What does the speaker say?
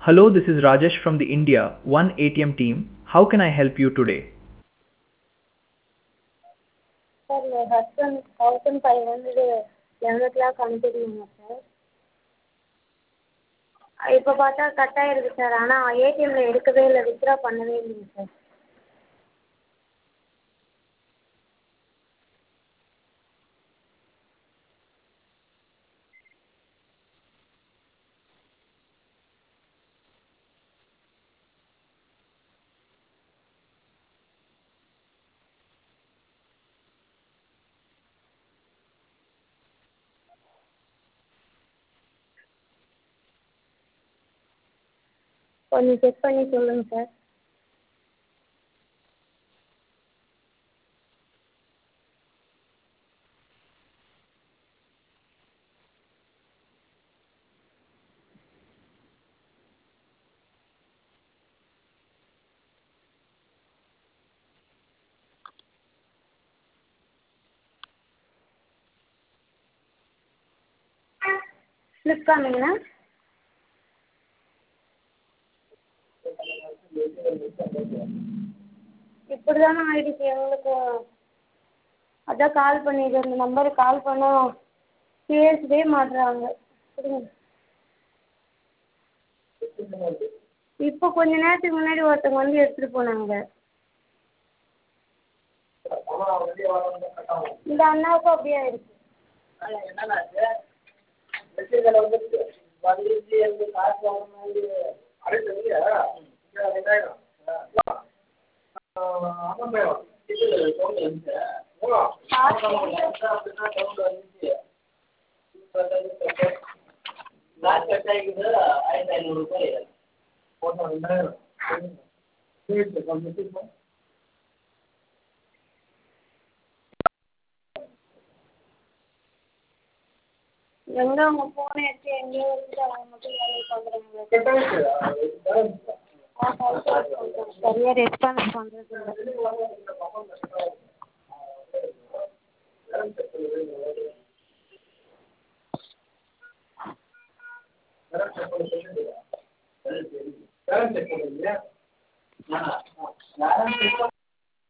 Hello, this is Rajesh from the India One ATM team. How can I help you today? Sir என் husband thousand five hundred eleven o'clock அனுப்பியிருந்தீங்க sir இப்போ பார்த்தா cut ஆகிருக்கு sir ஆனால் ஏடிஎம்மில் எடுக்கவே இல்லை வித்ட்ரா பண்ணவே இல்லைங்க சார் கொஞ்சம் செக் பண்ணி சொல்லுங்கள் சார் ஸ்லிப் காமிங்கண்ணா இப்படி தானே ஆயிடுச்சு எங்களுக்கும் அதான் கால் பண்ணியிருக்கேன் இந்த நம்பருக்கு கால் பண்ணோம் பேசவே மாட்டுறாங்க கொடுங்க இப்போ கொஞ்ச நேரத்துக்கு முன்னாடி ஒருத்தவங்க வந்து எடுத்துகிட்டு போனாங்க இந்த அண்ணாவுக்கும் அப்படியே ஆயிடுச்சு எங்கே அவங்க ஃபோனை எடுத்து எங்கேயோ வச்சுட்டு அவங்க மட்டும் வேலையை பார்க்குறாங்க சரியாக ரெஸ்பான்ஸ் பண்ணுறது பேலன்ஸ் செக் பண்ணுறீங்க